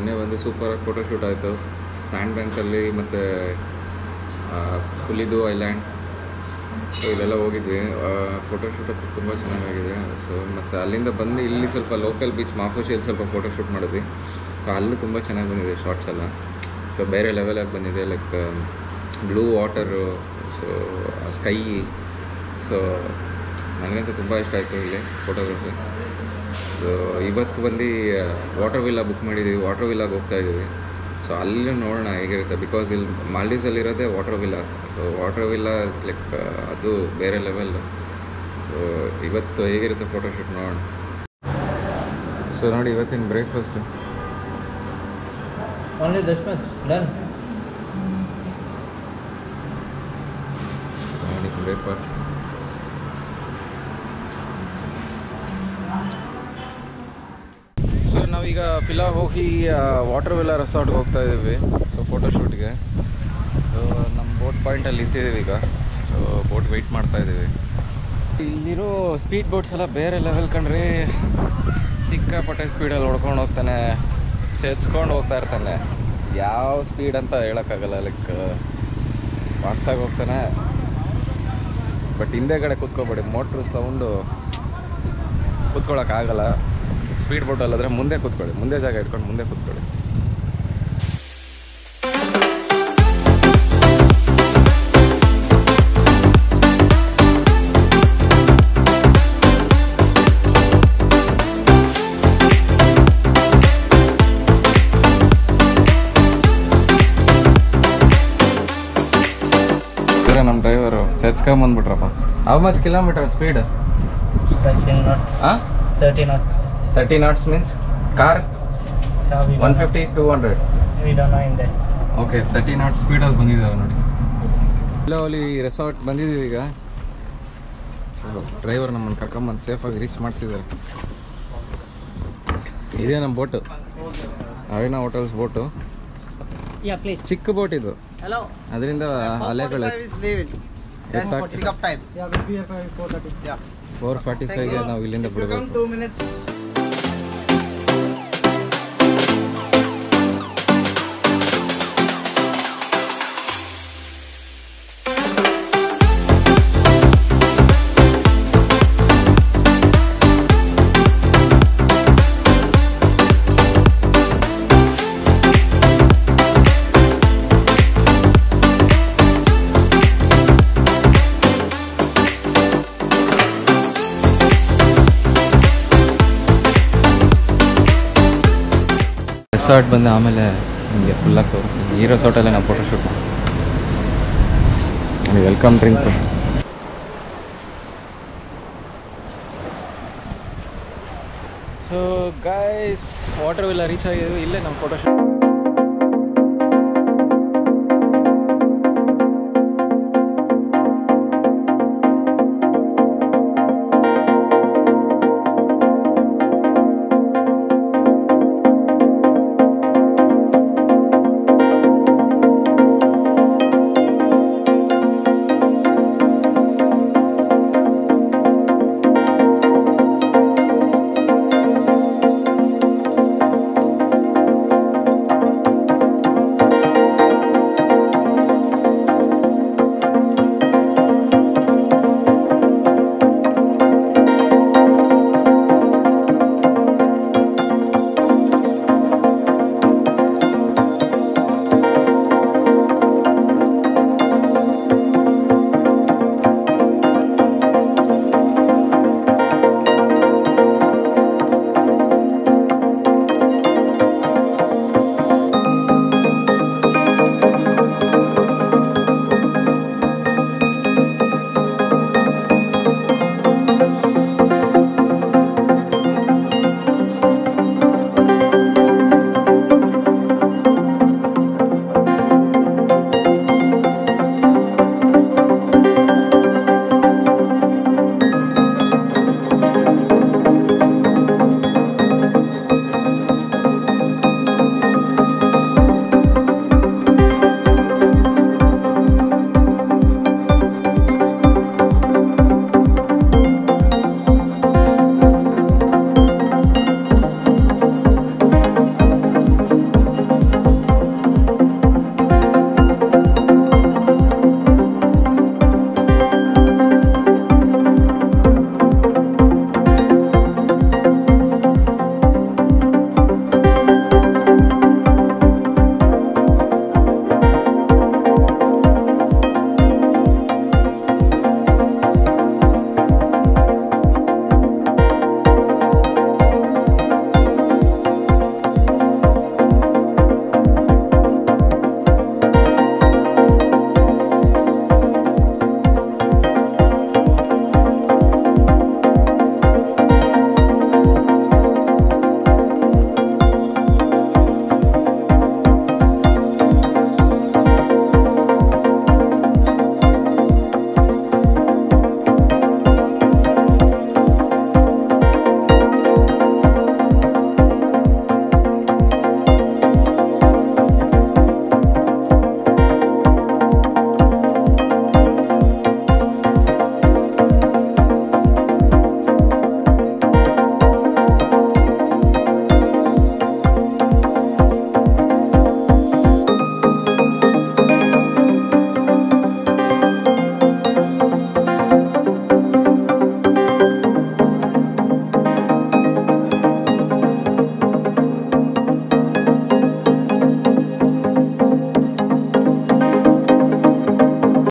ನಿನ್ನೆ ಬಂದು super photoshoot ಆಯಿತು ಸ್ಯಾಂಡ್ ಬ್ಯಾಂಕಲ್ಲಿ ಮತ್ತು ಹುಲಿದು ಐಲ್ಯಾಂಡ್ ಸೊ ಇಲ್ಲೆಲ್ಲ ಹೋಗಿದ್ವಿ ಫೋಟೋಶೂಟ್ ಅಂತೂ ತುಂಬ ಚೆನ್ನಾಗಾಗಿದೆ ಸೊ ಮತ್ತು ಅಲ್ಲಿಂದ ಬಂದು ಇಲ್ಲಿ ಸ್ವಲ್ಪ ಲೋಕಲ್ ಬೀಚ್ ಮಾಫೋಶಿಯಲ್ಲಿ ಸ್ವಲ್ಪ ಫೋಟೋಶೂಟ್ ಮಾಡಿದ್ವಿ ಸೊ ಅಲ್ಲೂ ತುಂಬ ಚೆನ್ನಾಗಿ ಬಂದಿದೆ ಶಾರ್ಟ್ಸ್ ಎಲ್ಲ ಸೊ ಬೇರೆ ಲೆವೆಲಾಗಿ ಬಂದಿದೆ like blue water so sky so ನನಗಂತೂ ತುಂಬ ಇಷ್ಟ ಆಯಿತು ಇಲ್ಲಿ ಫೋಟೋಗ್ರಫಿ ಸೊ ಇವತ್ತು ಬಂದು ವಾಟರ್ ವಿಲ್ಲ ಬುಕ್ ಮಾಡಿದ್ದೀವಿ ವಾಟರ್ ವಿಲ್ಲಾಗೆ ಹೋಗ್ತಾ ಇದ್ದೀವಿ ಸೊ ಅಲ್ಲಿ ನೋಡೋಣ ಹೇಗಿರುತ್ತೆ ಬಿಕಾಸ್ ಇಲ್ಲಿ ಮಾಲ್ಡೀವ್ಸಲ್ಲಿ ಇರೋದೇ water villa so water villa like ಅದು ಬೇರೆ ಲೆವೆಲ್ ಸೊ ಇವತ್ತು ಹೇಗಿರುತ್ತೆ ಫೋಟೋಶೂಟ್ ನೋಡೋಣ ಸೊ ನೋಡಿ ಇವತ್ತಿನ breakfast Only this much. Done. ನೋಡಿ ಬ್ರೇಕ್ಫಾಸ್ಟ್ ಸೊ ನಾವೀಗ ಫಿಲಾ ಹೋಗಿ ವಾಟರ್ ವಿಲ್ಲ ರೆಸಾರ್ಟ್ಗೆ ಹೋಗ್ತಾ ಇದ್ದೀವಿ ಸೊ ಫೋಟೋಶೂಟ್ಗೆ ಸೊ ನಮ್ಮ ಬೋಟ್ ಪಾಯಿಂಟಲ್ಲಿ ನಿಂತಿದ್ದೀವಿ ಈಗ ಸೊ ಬೋಟ್ ವೆಯ್ಟ್ ಮಾಡ್ತಾ ಇದ್ದೀವಿ ಇಲ್ಲಿರೋ ಸ್ಪೀಡ್ ಬೋಟ್ಸ್ ಎಲ್ಲ ಬೇರೆ ಲೆವೆಲ್ ಕಂಡ್ರಿ ಸಿಕ್ಕಾಪಟ್ಟೆ ಸ್ಪೀಡಲ್ಲಿ ಹೊಡ್ಕೊಂಡು ಹೋಗ್ತಾನೆ ಚೆಚ್ಕೊಂಡು ಹೋಗ್ತಾ ಇರ್ತಾನೆ ಯಾವ ಸ್ಪೀಡ್ ಅಂತ ಹೇಳೋಕ್ಕಾಗಲ್ಲ ಲೈಕ್ ಫಾಸ್ಟಾಗಿ ಹೋಗ್ತಾನೆ ಬಟ್ ಹಿಂದೆಗಡೆ ಕೂತ್ಕೋಬೇಡಿ ಮೋಟ್ರ್ ಸೌಂಡು ಕೂತ್ಕೊಳ್ಳೋಕ್ಕಾಗಲ್ಲ ಸ್ಪೀಡ್ ಬೋಟಲ್ಲಾದರೆ ಮುಂದೆ ಕೂತ್ಕೊಳ್ಳಿ ಮುಂದೆ ಜಾಗ ಇಟ್ಕೊಂಡು ಮುಂದೆ ಕೂತ್ಕೊಳ್ಳಿ ಇದ್ರೆ ನಮ್ಮ ಡ್ರೈವರು ಚಚ್ಕೊಂಬಂದ್ಬಿಟ್ರಪ್ಪ how much kilometre speed 13 knots. ಹಾಂ 30 knots. Thirty knots means car Yeah, we, one don't fifty two hundred know. we don't know in there. Okay thirty knot ಸ್ಪೀಡಲ್ಲಿ ಬಂದಿದ್ದಾವೆ ನೋಡಿ ಇಲ್ಲ ಅಲ್ಲಿ ರೆಸಾರ್ಟ್ ಬಂದಿದ್ದೀವಿ ಈಗ ಡ್ರೈವರ್ ನಮ್ಮನ್ನು ಕರ್ಕೊಂಬಂದು ಸೇಫಾಗಿ ರೀಚ್ ಮಾಡಿಸಿದ್ದಾರೆ ಇದೇ ನಮ್ಮ boat arena hotels boat Yeah, please. ಚಿಕ್ಕ ಬೋಟ್ ಇದು Hello. ಅದರಿಂದ ಅಲೆಗಳು is leaving. Then Exact. for pick up time. Yeah, we'll be here by 4.30. Yeah. Four forty Thank ಫೈವ್ಗೆ you. ನಾವು ಇಲ್ಲಿಂದ If you come ಬಿಡಬೇಕು two minutes. ರೆಸಾರ್ಟ್ ಬಂದು ಆಮೇಲೆ ನಿಮಗೆ ಫುಲ್ಲಾಗಿ ತೋರಿಸ್ತೀನಿ ಈ ರೆಸಾರ್ಟಲ್ಲೇ ನಾವು ಫೋಟೋಶೂಟ್ ಮಾಡಿ welcome drink so guys water villa reach ಆಗಿದ್ದೀವಿ ಇಲ್ಲೇ ನಮ್ಮ ಫೋಟೋಶೂಟ್